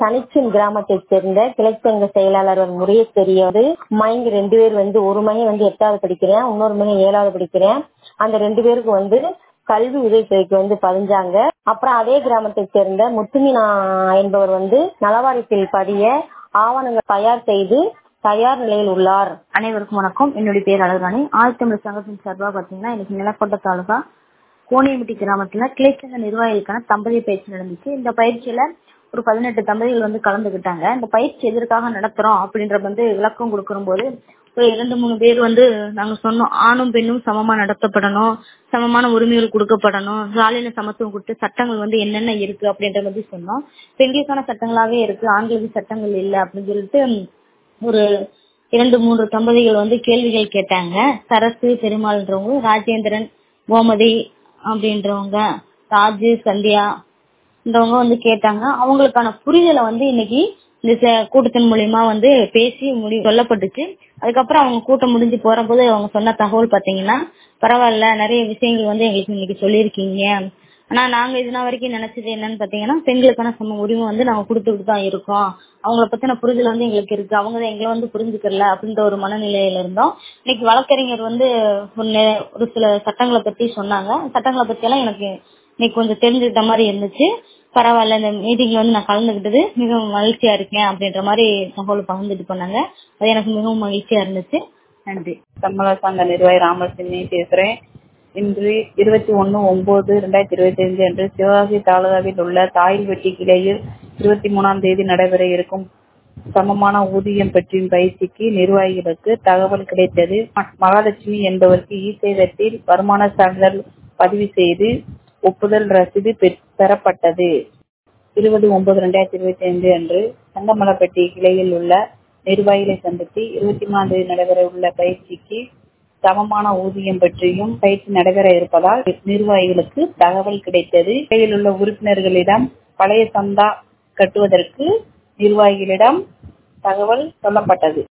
தனிச்சன் கிராமத்தைச் சேர்ந்த கிளைச்சங்க செயலாளர் முறையே தெரியாது மைங்க ரெண்டு பேர் வந்து ஒரு மையம் வந்து எட்டாவது படிக்கிறேன் இன்னொரு மையம் ஏழாவது படிக்கிறேன் அந்த ரெண்டு பேருக்கு வந்து கல்வி உதவித்தொகைக்கு வந்து பதிஞ்சாங்க அப்புறம் அதே கிராமத்தை சேர்ந்த முத்துமினா என்பவர் வந்து நலவாரியத்தில் பதிய ஆவணங்கள் தயார் செய்து தயார் நிலையில் உள்ளார் அனைவருக்கும் வணக்கம் என்னுடைய பேர் அழகாணி ஆழ்த்தமிழ் சங்கத்தின் சார்பாக பாத்தீங்கன்னா இன்னைக்கு நிலக்கோட்டை தாலுகா கோணியம்பட்டி கிராமத்துல கிளைச்சங்க நிர்வாகிகளுக்கான தம்பதிய பயிற்சி நடந்துச்சு இந்த பயிற்சியில ஒரு பதினெட்டு தம்பதிகள் வந்து கலந்துகிட்டாங்க இந்த பயிற்சி எதற்காக நடத்துறோம் அப்படின்ற வந்து விளக்கம் கொடுக்கும் போது ஒரு இரண்டு மூணு பேர் வந்து நாங்க சொன்னோம் ஆணும் பெண்ணும் சமமா நடத்தப்படணும் சமமான உரிமைகள் கொடுக்கப்படணும் சாலையில சமத்துவம் கொடுத்து சட்டங்கள் வந்து என்னென்ன இருக்கு அப்படின்ற மாதிரி சொன்னோம் பெண்களுக்கான சட்டங்களாவே இருக்கு ஆண்களுக்கு சட்டங்கள் இல்லை அப்படின்னு சொல்லிட்டு ஒரு இரண்டு மூன்று தம்பதிகள் வந்து கேள்விகள் கேட்டாங்க சரசு பெருமாள்ன்றவங்க ராஜேந்திரன் கோமதி அப்படின்றவங்க ராஜு சந்தியா இன்றவங்க வந்து கேட்டாங்க அவங்களுக்கான புரிதலை வந்து இன்னைக்கு இந்த கூட்டத்தின் மூலியமா வந்து பேசி முடி சொல்லப்பட்டுச்சு அதுக்கப்புறம் அவங்க கூட்டம் முடிஞ்சு போற போது அவங்க சொன்ன தகவல் பாத்தீங்கன்னா பரவாயில்ல நிறைய விஷயங்கள் வந்து எங்களுக்கு இன்னைக்கு சொல்லியிருக்கீங்க ஆனா நாங்க இதுனா வரைக்கும் நினைச்சது என்னன்னு பாத்தீங்கன்னா பெண்களுக்கான சம உரிமை வந்து நாங்க கொடுத்துட்டு தான் இருக்கோம் அவங்கள பத்தின புரிதல் வந்து எங்களுக்கு இருக்கு அவங்க தான் எங்களை வந்து புரிஞ்சுக்கல அப்படின்ற ஒரு மனநிலையில இருந்தோம் இன்னைக்கு வழக்கறிஞர் வந்து ஒரு சில சட்டங்களை பத்தி சொன்னாங்க சட்டங்களை பத்தி எல்லாம் எனக்கு இன்னைக்கு கொஞ்சம் தெரிஞ்சுக்கிட்ட மாதிரி இருந்துச்சு பரவாயில்ல இந்த மீட்டிங்ல வந்து நான் கலந்துகிட்டது மிகவும் மகிழ்ச்சியா இருக்கேன் அப்படின்ற மாதிரி தகவல் பகிர்ந்துட்டு பண்ணாங்க அது எனக்கு மிகவும் மகிழ்ச்சியா இருந்துச்சு நன்றி சம்மள சங்க நிர்வாகி ராமலட்சுமி பேசுறேன் இன்று இருபத்தி ஒன்னு ஒன்பது ரெண்டாயிரத்தி இருபத்தி ஐந்து அன்று சிவகாசி தாலுகாவில் உள்ள தாயில்வெட்டி கிளையில் இருபத்தி மூணாம் தேதி நடைபெற இருக்கும் சமமான ஊதியம் பற்றிய பயிற்சிக்கு நிர்வாகிகளுக்கு தகவல் கிடைத்தது மகாலட்சுமி என்பவருக்கு இ சேதத்தில் வருமான சான்றிதழ் பதிவு செய்து ஒப்புதல் ரசீது பெறப்பட்டது இருபது ஒன்பது ரெண்டாயிரத்தி இருபத்தி ஐந்து அன்று சங்கமலப்பட்டி கிளையில் உள்ள நிர்வாகிகளை சந்தித்து இருபத்தி மூணாம் தேதி நடைபெற உள்ள பயிற்சிக்கு சமமான ஊதியம் பற்றியும் பயிற்சி நடைபெற இருப்பதால் நிர்வாகிகளுக்கு தகவல் கிடைத்தது கிளையில் உள்ள உறுப்பினர்களிடம் பழைய சந்தா கட்டுவதற்கு நிர்வாகிகளிடம் தகவல் சொல்லப்பட்டது